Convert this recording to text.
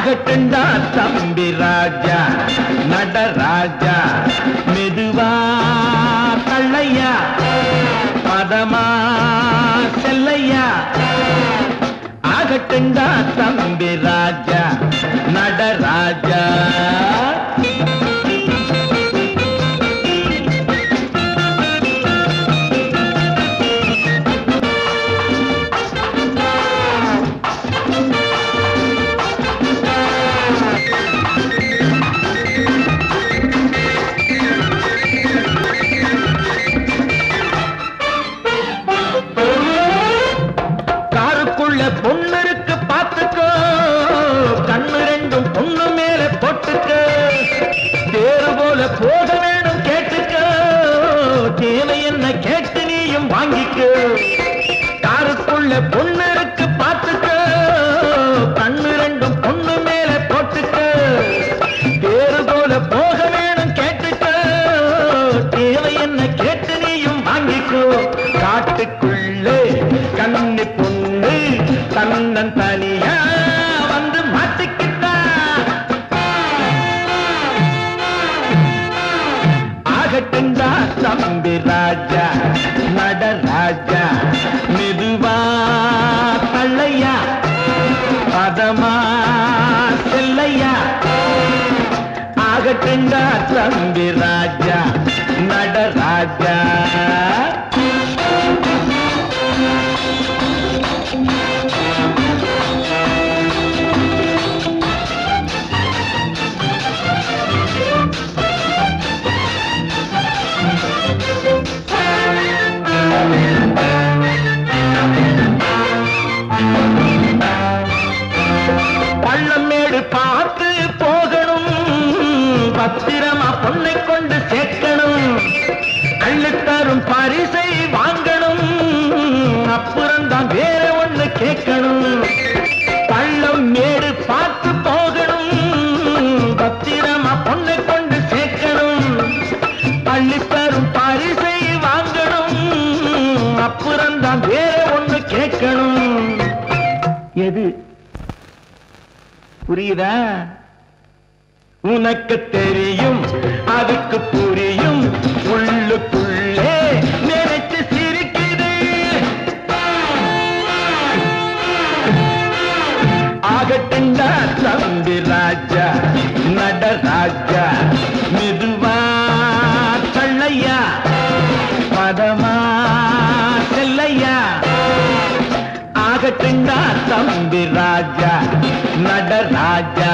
ஆகட்டுண்டா தம்பி ராஜா நடராஜா மெதுவா தள்ளையா பதமா செல்லையா ஆகட்டுண்டா தம்பி ராஜா நடராஜா காருக்குள்ள பொண்ணு இருக்கு பாத்துக்கோ கண்ணு ரெண்டும் பொண்ணு மேல போட்டுக்கோ தேரு போல போக வேணும் கேட்டுக்கோ தேவை என்ன கேட்டு நீயும் வாங்கிக்கோ காருக்குள்ள பொண்ணு இருக்கு பாத்துக்கோ கண்ணு ரெண்டும் பொண்ணு மேல போட்டுக்கோ தேரு போல போக வேணும் கேட்டுக்கோ தேவை என்ன கேட்டு நீயும் வாங்கிக்கோ காட்டுக்குள்ளே கண்ணு பொண்ணு தன்னன் தனியா வந்து மாட்டிக்கிட்டா ஆகட்டுண்டா தம்பி ராஜா நடராஜா மெதுவா தள்ளையா பதமா செல்லையா ஆகட்டுண்டா தம்பி ராஜா நடராஜா பள்ளமேடு பார்த்து போகணும் பத்திரமா பொண்ணை கொண்டு சேர்க்கணும் அள்ளித்தரும் பரிசை வாங்கணும் அப்புறம் தான் வேற ஒண்ணு கேட்கணும் பள்ளம் மேடு பார்த்து போகணும் பத்திரமா பொண்ணை கொண்டு சேர்க்கணும் அள்ளித்தரும் பரிசை வாங்கணும் அப்புறம் தான் வேற ஒண்ணு கேட்கணும் எது புரியுதா உனக்கு தெரியும் அதுக்கு புரியும் உள்ளுக்குள்ளே நினைச்சு சிரிக்குது ஆகட்டுண்டா தம்பி ராஜா நடராஜா மெதுவா தள்ளையா பதமா செல்லையா ஆகட்டுண்டா தம்பி ராஜா நடராஜா